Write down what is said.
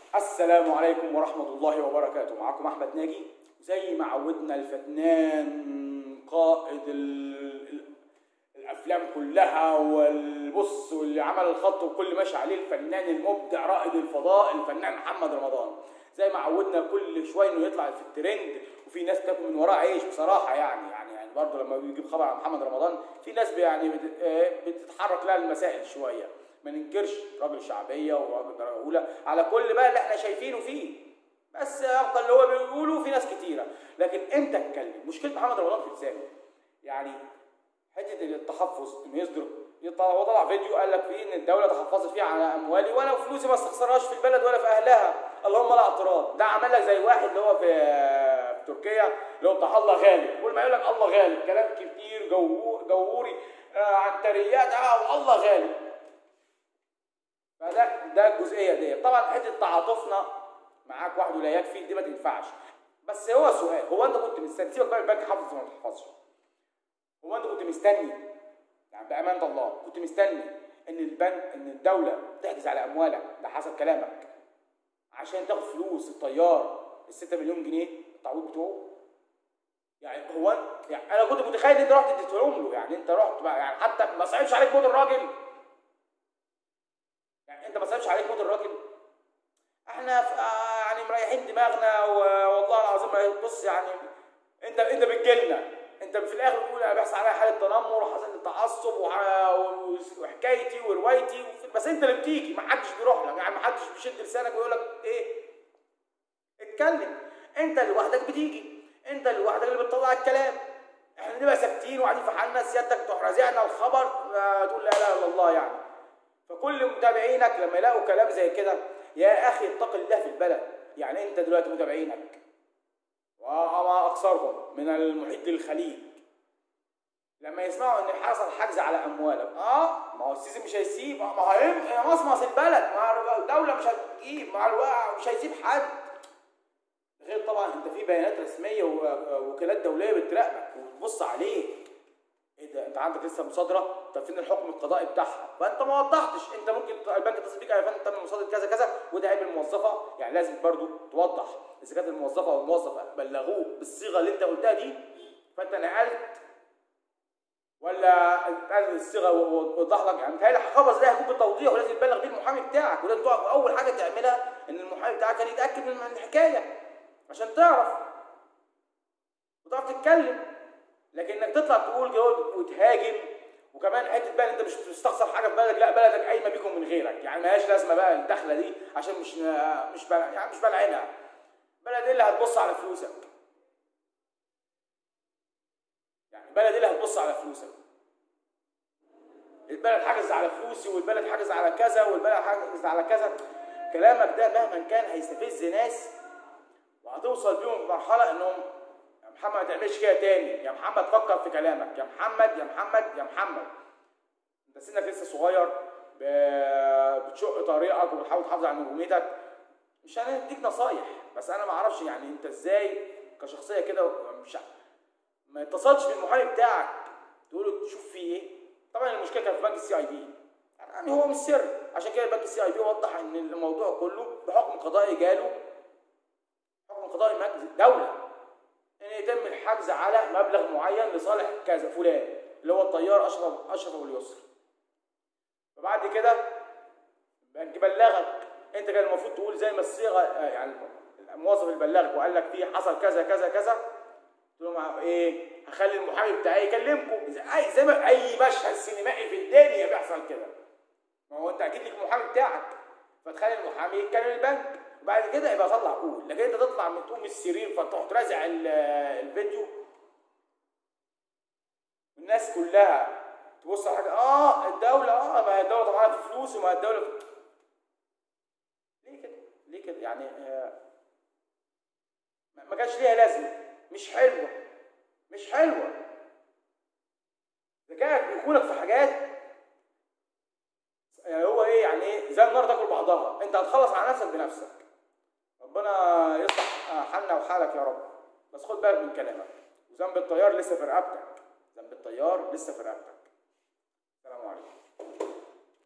السلام عليكم ورحمة الله وبركاته معكم أحمد ناجي زي ما عودنا الفنان قائد ال- ال- الأفلام كلها والبص واللي عمل الخط وكل ماشي عليه الفنان المبدع رائد الفضاء الفنان محمد رمضان زي ما عودنا كل شوية إنه يطلع في الترند وفي ناس تاكل من وراه عيش بصراحة يعني يعني يعني برضه لما بيجيب خبر عن محمد رمضان في ناس يعني بت- آه بتتحرك لها المسائل شوية ما ننكرش راجل شعبيه وراجل درجه اولى على كل بقى اللي احنا شايفينه فيه بس ابقى اللي هو بيقوله في ناس كتيره لكن امتى اتكلم مشكله محمد رمضان في لسانه يعني حته التحفظ انه يصدر يطلع هو طلع فيديو قال لك فيه ان الدوله تحفظت فيه على اموالي وانا فلوسي ما استخسرهاش في البلد ولا في اهلها اللهم لا اعتراض ده عمل لك زي واحد اللي هو في في تركيا اللي هو بتاع الله غالب كل ما يقول لك الله غالب كلام كتير جو جووري آه عنتريات اه والله غالب فده ده الجزئيه دي طبعا حته تعاطفنا معاك وحده لا يكفي دي ما تنفعش بس هو سؤال هو انت كنت مستني سيبك بقى من البنك حافظ ولا ما تحفظش هو انت كنت مستني يعني بامانه الله كنت مستني ان البنك ان الدوله تحجز على اموالك ده حسب كلامك عشان تاخد فلوس الطيار ال 6 مليون جنيه التعويض بتوعه يعني هو أنت- يعني انا كنت متخيل ان انت رحت اديتهم له يعني انت رحت بقى يعني حتى ما صعبش عليك موت الراجل يعني انت ما صعبش عليك موت الراجل احنا في آه يعني مريحين دماغنا و- والله العظيم بص يعني انت انت بتجيلنا انت في الاخر بتقول انا بيحصل عليا حاله تنمر وحصل لي تعصب وح- وحكايتي وروايتي وف- بس انت اللي بتيجي ما حدش بيروح لك يعني ما حدش بيشد لسانك ويقول لك ايه اتكلم انت لوحدك بتيجي انت لوحدك اللي بتطلع الكلام احنا نبقى ساكتين وقاعدين في حالنا سيادتك تروح رازعنا الخبر آه، تقول لا اله الا الله يعني فكل متابعينك لما يلاقوا كلام زي كده يا اخي اتق الله في البلد يعني انت دلوقتي متابعينك وما اكثرهم من المحيط الخليج لما يسمعوا ان حصل حجز على اموالك اه ما هو السيسي مش هيسيب ما هو هيم- مصمص البلد ما الدوله مش هتجيب مع الوقع مش هيسيب حد غير طبعا انت في بيانات رسميه ووكالات دوليه بتراقبك وبتبص عليك ايه ده انت عندك لسه مصادره طب فين الحكم القضائي بتاعها فانت ما وضحتش انت ممكن البنك يتصل بيك يا فندم انت من مصادر كذا كذا وده عيب الموظفه يعني لازم برضو توضح اذا كانت الموظفه او الموظف بلغوه بالصيغه اللي انت قلتها دي فانت نقلت ولا نقلت الصيغه ووضح لك يعني متهيألي الخبر ده هيكون بالتوضيح ولازم يبلغ بيه المحامي بتاعك ولازم تقف اول حاجه تعملها ان المحامي بتاعك كان يتاكد من من الحكايه عشان تعرف وتعرف تتكلم لكن انك تطلع تقول كده وتهاجم وكمان حته بقى إن انت مش بتستخسر حاجه في بلدك لا بلدك قايمه بيكم من غيرك يعني مالهاش لازمه بقى الدخله دي عشان مش مش بل... يعني مش بلعينها بلد ايه اللي هتبص على فلوسك يعني بلد ايه اللي هتبص على فلوسك البلد حجز على فلوسي والبلد حجز على كذا والبلد حجز على كذا كلامك ده مهما كان هيستفز ناس وهتوصل بيهم لمرحله انهم يا محمد ما تعملش كده تاني يا محمد فكر في كلامك يا محمد يا محمد يا محمد انت سنك لسه صغير ب- بتشق طريقك وبتحاول تحافظ على نجوميتك مش هنديك نصايح بس انا ما اعرفش يعني انت ازاي كشخصيه كده مش ع- ما اتصلتش بالمحامي بتاعك تقول له تشوف فيه ايه طبعا المشكله كانت في بنك السي اي بي يعني هو مش سر عشان كده بنك السي اي بي وضح ان الموضوع كله بحكم قضائي جاله حكم قضائي مجلس الدوله ان يتم الحجز على مبلغ معين لصالح كذا فلان اللي هو الطيار اشرف اشرف ابو اليسر فبعد كده البنك بلغك انت كان المفروض تقول زي ما الصيغه آه، يعني الموظف اللي بلغك وقال لك فيه حصل كذا كذا كذا قلت له مع- ايه هخلي المحامي بتاعي يكلمكم زي اي زي ما اي مشهد سينمائي في الدنيا بيحصل كده ما هو انت اكيد ليك المحامي بتاعك فتخلي المحامي يتكلم البنك وبعد كده يبقى طلع قول لكن انت تطلع من تقوم من السرير فتروح ترازع ال- الفيديو الناس كلها تبص على حاجه اه الدوله اه ما هي الدوله طبعا في فلوس وما الدوله في... ليه كده؟ ليه كده؟ يعني آه ما ما كانش ليها لازمه مش حلوه مش حلوه ذكائك بيخونك في حاجات يعني هو ايه يعني ايه زي النار تاكل بعضها انت هتخلص على نفسك بنفسك ربنا يصلح حالنا وحالك يا رب بس خد بالك من كلامك وذنب الطيار لسه في رقبتك ذنب الطيار لسه في رقبتك